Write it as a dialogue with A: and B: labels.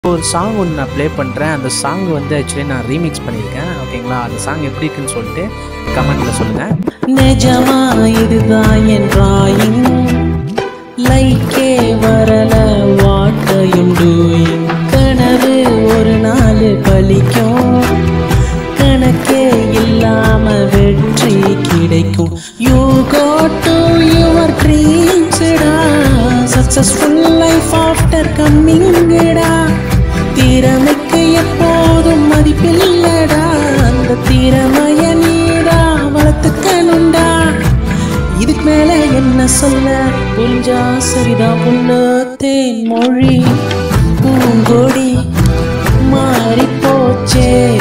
A: ஒரு சாங் ஒன்று நான் ப்ளே பண்ணுறேன் அந்த சாங் வந்து ஆக்சுவலி நான் ரீமிக்ஸ் பண்ணியிருக்கேன் ஓகேங்களா அந்த சாங் எப்படி இருக்குன்னு சொல்லிட்டு கமெண்ட்டில் சொல்லுங்கள்
B: நிஜமா இதுதான் என் டிராயிங் லைக்கே வரல வாட்டையும் டூயிங் கனவு ஒரு நாள் பலிக்கும் கணக்கே இல்லாம வெற்றி கிடைக்கும் யூ கோ டு யுவர் ட்ரீம்ஸ்டா சக்சஸ்ஃபுல் லைஃப் ஆஃப்டர் கம்மிங்கடா திறமைக்கு எப்போதும் மதிப்பில்லடா அந்த திறமைய நீடா வளர்த்துக்கணுண்டா இதுக்கு மேல என்ன சொல்ல புரிஞ்சா சரிதான் புண்ணு தேன் மொழி பூங்கொடி மாறி போச்சே